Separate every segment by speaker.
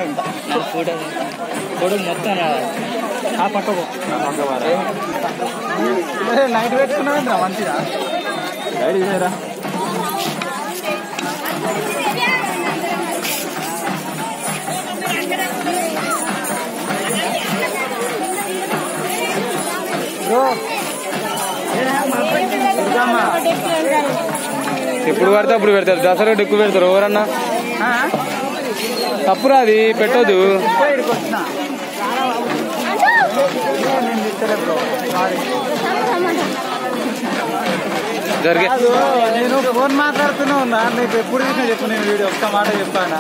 Speaker 1: photo photo మొత్తం ఆ పక్కకు
Speaker 2: నైట్ పెట్టుకున్నా మంచిగా
Speaker 3: గైడ్ చేయరా ఎప్పుడు పడితే అప్పుడు పెడతారు దసరా ఎక్కువ పెడతారు ఎవరన్నా తప్పురా అది పెట్టొద్దు
Speaker 2: వచ్చిన నేను తిట్టలే బ్రో సారీ
Speaker 3: జరిగే
Speaker 2: కాదు, నేను ఫోన్ మాట్లాడుతూనే ఉన్నా నీకు ఎప్పుడు చూసినా చెప్పు నేను వీడియో ఒక్క మాట చెప్పానా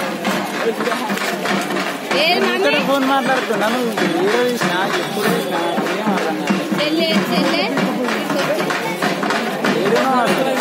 Speaker 4: ఏది మమ్మీ
Speaker 2: ఇక్కడ ఫోన్ మాట్లాడుతున్నా నువ్వు వీడియో చూసినా ఎప్పుడు చూసినా ఏం అర్థం కాదు
Speaker 4: చెల్లె చెల్లె
Speaker 2: ఏదేమో అర్థం